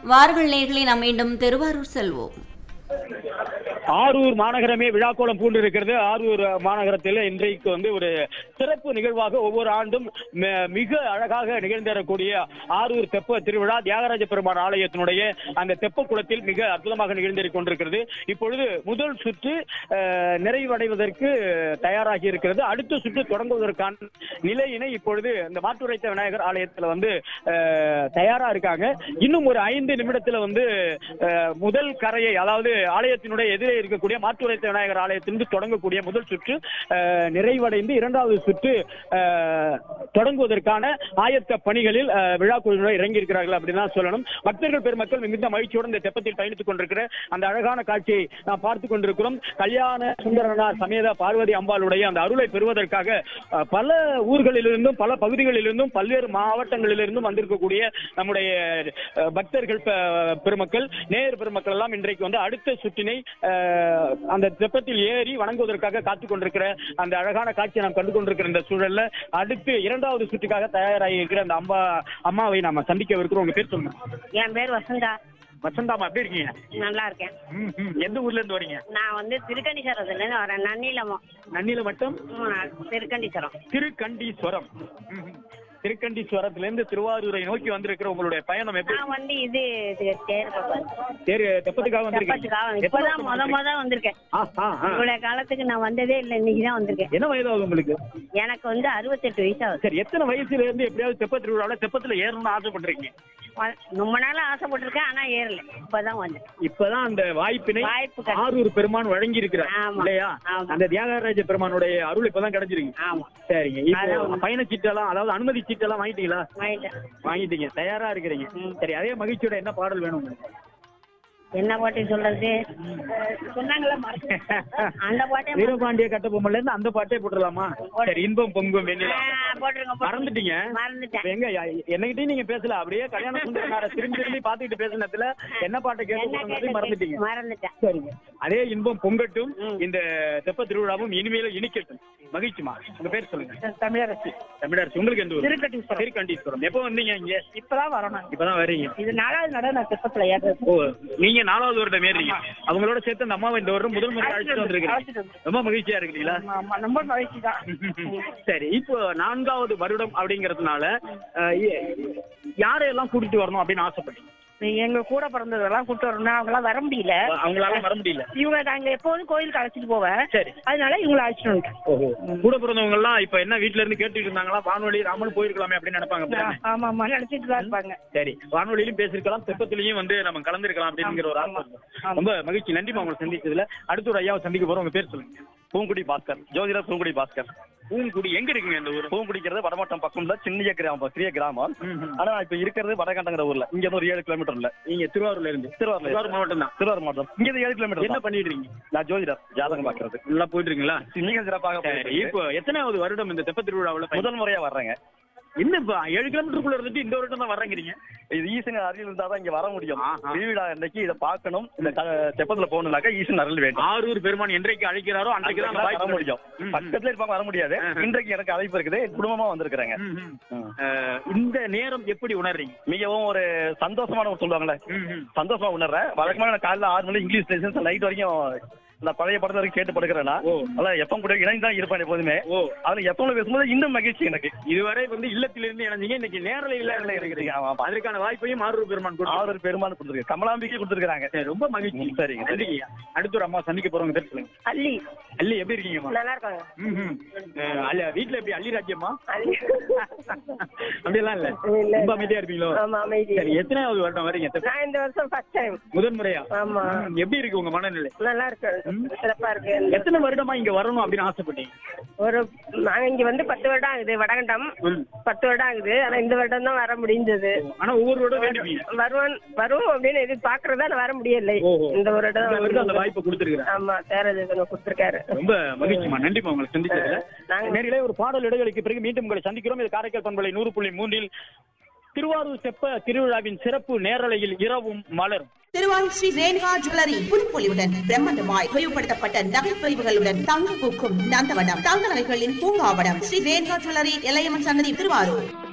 வார்கள் நேர்களை நாம் மீண்டும் திருவாரூர் செல்வோம் ஆரூர் மாநகரமே விழாக்கோலம் பூண்டு இருக்கிறது ஆரூர் மாநகரத்தில் இன்றைக்கு வந்து ஒரு சிறப்பு நிகழ்வாக ஒவ்வொரு ஆண்டும் ம- மிக அழகாக நிகழ்ந்தேறக்கூடிய ஆரூர் தெப்ப திருவிழா தியாகராஜ பெருமான் ஆலயத்தினுடைய அந்த தெப்ப குளத்தில் மிக அற்புதமாக நிகழ்ந்தேறிக் கொண்டிருக்கிறது இப்பொழுது முதல் சுற்று அஹ், நிறைவடைவதற்கு தயாராகி இருக்கிறது அடுத்த சுற்று தொடங்குவதற்கான நிலையினை இப்பொழுது இந்த மாட்டுரைத்த விநாயகர் ஆலயத்துல வந்து அஹ், தயாரா இருக்காங்க இன்னும் ஒரு ஐந்து நிமிடத்துல வந்து அஹ், முதல் கரையை அதாவது ஆலயத்தினுடைய எதிரே இருக்கக்கூடிய மாற்றுரைத்த விநாயகர் ஆலயத்திலிருந்து தொடங்கக்கூடிய முதல் சுற்று அஹ், நிறைவடைந்து இரண்டாவது சுற்று அஹ், தொடங்குவதற்கான ஆயத்த பணிகளில் அஹ், விழா குழுவினர் இறங்கி இருக்கிறார்கள் அப்படின்னு தான் சொல்லணும் பக்தர்கள் பெருமக்கள் மிகுந்த மகிழ்ச்சியோடு இந்த தெப்பத்தில் பயணித்துக் கொண்டிருக்கிற அந்த அழகான காட்சியை நாம் பார்த்துக் கொண்டிருக்கிறோம் கல்யாண சுந்தரனார் சமேத பார்வதி அம்பாளுடைய அந்த அருளை பெறுவதற்காக அஹ், பல ஊர்களிலிருந்தும் பல பகுதிகளிலிருந்தும் பல்வேறு மாவட்டங்களிலிருந்தும் வந்திருக்கக்கூடிய நம்முடைய அஹ், பக்தர்கள் பெ- பெருமக்கள் நேயர் பெருமக்கள் எல்லாம் இன்றைக்கு வந்து அடுத்த சுற்றினை அஹ், அந்த தெப்பத்தில் ஏறி வணங்குவதற்காக காத்துக் கொண்டிருக்கிற அந்த அழகான காட்சியை நாம் கண்டு கொண்டிருக்கிற இந்த சூழல்ல அடுத்து இரண்டாவது சுற்றுக்காக தயாராகி இருக்கிற அந்த அம்மா அம்மாவை நாம சந்திக்க இருக்கிறோம் உங்க பேர் சொல்லுங்க என் பேர் வசந்தா வசந்தாமா எப்படி இருக்கீங்க நல்லா இருக்கேன் ம், ம். எந்த ஊர்ல இருந்து வரீங்க நான் வந்து திருக்கண்டீஸ்வரத்துல இருந்து வரேன் நன்னிலமோ நன்னில மட்டும் திருக்கண்டீஸ்வரம் திருக்கண்டீஸ்வரம் ம், ம். திருக்கண்டீஸ்வரத்துல இருந்து திருவாரூரை நோக்கி வந்திருக்கிற உங்களுடைய பயணம் எப்படி நான் வந்து இது இது தேர் பார்ப்பேன். தேர் தெப்பத்துக்காக வந்திருக்கீங்க தெப்பத்துக்காக இப்பதான் முத முத வந்திருக்கேன் ஆ, ஆ, ஆ. இவ்வளவு காலத்துக்கு நான் வந்ததே இல்லை இன்னைக்கு தான் வந்திருக்கேன் என்ன வயதாகும் உங்களுக்கு எனக்கு வந்து அறுபத்தெட்டு வயசு ஆகுது சரி எத்தனை வயசுல இருந்து எப்படியாவது தெப்ப திருவிழாவில் தெப்பத்துல ஏறணும்னு ஆசைப்படுறீங்க வ- ரொம்ப நாளா ஆசைப்பட்டிருக்கேன் ஆனா ஏறல இப்பதான் வந்தேன் இப்பதான் அந்த வாய்ப்பினை வாய்ப்பு கிடைச்சது. ஆரூர் பெருமான் வழங்கி இருக்கிறார் ஆமா. இல்லையா ஆமா. அந்த தியாகராஜ பெருமானுடைய அருள் இப்பதான் கிடைச்சிருக்கு ஆமா சரிங்க இப்போ அதான். பயண சீட்டெல்லாம் அதாவது அனுமதி சீட்டெல்லாம் வாங்கிட்டீங்களா வாங்கிட்டேன் வாங்கிட்டீங்க தயாரா இருக்கிறீங்க சரி அதே மகிழ்ச்சியோட என்ன பாடல் வேணும் உங்களுக்கு என்ன பாட்டு சொல்றது சொன்னாங்களா அந்த பாட்டே வீரபாண்டிய கட்டபொம்மன்ல இருந்து அந்த பாட்டே போட்டுடலாமா சரி இன்பம் பொங்கும் வெண்ணிலா ஆ, போட்டுருங்க போட்டுருங்க. மறந்துட்டீங்க மறந்துட்டேன் இப்ப எங்க என்னகிட்டயும் நீங்க பேசல அப்படியே கல்யாண சுந்தரனார திரும்பி திரும்பி பாத்துக்கிட்டு பேசினதுல என்ன பாட்டை கேட்க என்ன போறோம்னு மறந்துட்டீங்க கேட்டது? மறந்துட்டேன் சரிங்க அதே இன்பம் பொங்கட்டும் ம். இந்த தெப்ப திருவிழாவும் இனிமேல இனிக்கட்டும் மகிழ்ச்சிமா உங்க பேர் சொல்லுங்க தமிழரசி தமிழரசு உங்களுக்கு எந்த ஊர் திருக்கண்டீஸ்வரம். திருக்கண்டீஸ்வரம் எப்போ வந்தீங்க இங்க இப்பதான் வரணும் இப்பதான் வரீங்க இது நாலாவது நட நான் தெப்பத்துல ஏறது ஓ நீங்க நாலாவது வருடம் ஏறீங்க அவங்களோட சேர்த்து அந்த அம்மாவை இந்த வருடம் முதல் முறை அழைச்சிட்டு வந்திருக்கீங்க அழைச்சிட்டு வந்திருக்கேன். ரொம்ப மகிழ்ச்சியா இருக்கிறீங்களா ஆமா ரொம்ப மகிழ்ச்சி தான் சரி இப்போ நான்காவது வருடம் அப்படிங்கறதுனால அஹ், எ- யாரையெல்லாம் கூட்டிட்டு வரணும் அப்படின்னு ஆசைப்பட்டீங்க எங்க கூட பிறந்ததெல்லாம் கூட்டு வரணும் அவங்களாம் வர முடியல அவங்களால வர முடியல இவங்க நாங்க எப்போதும் கோயிலுக்கு அழைச்சிட்டு போவேன் சரி அதனால இவங்களை அழைச்சிட்டு வந்துட்டேன் ஓஹோ கூட பிறந்தவங்க எல்லாம் இப்ப என்ன வீட்ல இருந்து கேட்டுட்டு இருந்தாங்களா வானொலி ராமன் போயிருக்கலாமே அப்படின்னு நினைப்பாங்க அப்படிதானே? ஆமா ஆமா நினைச்சிட்டு தான் இருப்பாங்க சரி வானொலியிலும் பேசிருக்கலாம் தெப்பத்திலையும் வந்து நம்ம கலந்துருக்கலாம் அப்படிங்கிற ஒரு ஆசை இருக்கு. ரொம்ப மகிழ்ச்சி நன்றிமா உங்களை சந்திச்சதுல அடுத்த ஒரு ஐயாவை சந்திக்க போறோம் உங்க பேர் சொல்லுங்க பூங்குடி பாஸ்கர் ஜோதிடர் பூங்குடி பாஸ்கர் பூங்குடி எங்க இருக்குங்க இந்த ஊர் பூங்குடிக்கிறது வடமாட்டம் பக்கம்ல சின்ன கிராமம் சிறிய கிராமம் ஆனா நான் இப்ப இருக்கிறது வடகண்டங்கிற ஊர்ல இங்க இருந்து ஒரு ஏழு கிலோமீட்டர்ல நீங்க திருவாரூர்ல இருந்து திருவாரூர்ல திருவாரூர் மாவட்டம் தான் திருவாரூர் மாவட்டம் இங்க இருந்து ஏழு என்ன கிலோமீட்டர் பண்ணிட்டு இருக்கீங்க நான் ஜோதிடர் ஜாதகம் பாக்குறது நல்லா போயிட்டு இருக்கீங்களா மிக சிறப்பாக சரி போயிட்டு இருக்கு. இப்போ எத்தனாவது வருடம் இந்த தெப்ப திருவிழாவில் முதல் முறையா வர்றேங்க என்ன இப்ப ஏழு கிலோமீட்டருக்குள்ள இருந்துட்டு இந்த வருடம் தான் வர்றேங்கிறீங்க இது ஈசன் அருள் இருந்தாதான் இங்க வர முடியும் ஆஹா. திருவிழா அன்னைக்கு இதை பார்க்கணும் இந்த த- தெப்பத்துல போகணும்னாக்கா ஈசன் அருள் வேண்டும் ஆரூர் பெருமான் என்றைக்கு அழைக்கிறாரோ அன்றைக்கு தான் அந்த வர வாய்ப்பு முடியும் ம். பக்கத்துல இருப்பாங்க வர முடியாது ஆஹா. இன்றைக்கு எனக்கு அழைப்பு இருக்குது குடும்பமா வந்திருக்கிறேங்க ம், ம். ம். அஹ், இந்த நேரம் எப்படி உணர்றீங்க மிகவும் ஒரு சந்தோஷமான ஒரு சொல்லுவாங்கல்ல ம், ம். சந்தோஷமா உணர்றேன் வழக்கமான நான் காலைல ஆறு மணி இங்கிலீஷ் லெசன்ஸ் நைட் வரைக்கும் இந்த பழைய படத்துல வரைக்கும் கேட்டு படுக்கிறேன்னா ஓ. அதான் எப்போ கூட இணைந்து தான் இருப்பேன் எப்போதுமே ஓ அதுல எப்போ பேசும்போது இன்னும் மகிழ்ச்சி எனக்கு இதுவரை வந்து இல்லத்திலிருந்து இணைஞ்சீங்க இன்னைக்கு நேரலையில நேரலையில இருக்கிறீங்க, ஆமா, ஆமா. அதற்கான வாய்ப்பையும் ஆரூர் பெருமான் கொடுத்தார். ஆறு பெருமாள் கொடுத்துருக்கு கமலாம்பிக்கை கொடுத்துருக்காங்க சரி, ரொம்ப மகிழ்ச்சி ம், சரிங்க, சரி. நன்றிங்க அடுத்த ஒரு அம்மா சந்திக்க போறவங்க பேர் சொல்லுங்க அள்ளி அள்ளி எப்படி இருக்கீங்கம்மா நல்லா இருக்காங்க ம், ம். அஹ், அல்ல வீட்டுல எப்படி அள்ளி ராஜ்யம்மா அள்ளி அப்படியெல்லாம் இல்ல இல்ல. ரொம்ப அமைதியா இருப்பீங்களோ ஆமா அமைதி சரி எத்தனாவது வருடம் வரீங்க தெப்ப- நான் இந்த வருஷம் ஃபர்ஸ்ட் டைம் முதன் முறையா ஆமா. ம், எப்படி இருக்கு உங்க மனநிலை நல்லா இருக்கு சிறப்பா இருக்கு எத்தனை வருடமா இங்க வரணும் அப்படின்னு ஆசைப்பட்டீங்க ஒரு நாங்க இங்க வந்து பத்து வருடம் ஆகுது வடகண்டம் ம். பத்து வருடம் ஆகுது ஆனா இந்த வருடம் தான் வர முடிஞ்சது ஆனா ஒவ்வொரு வருடம் வேண்டுவீங்க வருவான் வரும் அப்படின்னு எதிர்பார்க்கறதா நான் வர முடியலை ஓஹோ. இந்த வருடம் இந்த வர வருடம் அந்த முடிஞ்சது. வாய்ப்பை கொடுத்துருக்கிறேன் ஆமா தேரஜன் கொடுத்திருக்காரு ரொம்ப மகிழ்ச்சிமா நன்றிமா உங்களை சந்திச்சதுல நாங்க- நேரிலே ஒரு பாடல் இடைவெளிக்கு பிறகு மீண்டும் உங்களை சந்திக்கிறோம் இது காரைக்கால் பண்பலை நூறு புள்ளி மூன்றில் திருவாரூர் செப்ப திருவிழாவின் சிறப்பு நேரலையில் இரவும் மலரும் திருவாரூர் ஸ்ரீ ரேணுகா ஜுவல்லரி புதுப்பொலிவுடன் பிரம்மாண்டமாய் விரிவுபடுத்தப்பட்ட நகைப்பதிவுகளுடன் தங்க பூக்கும் நந்தவனம் தங்க நகைகளின் பூங்காவனம் ஸ்ரீ ரேணுகா ஜுவல்லரி எல்லையம்மன் சன்னதி திருவாரூர்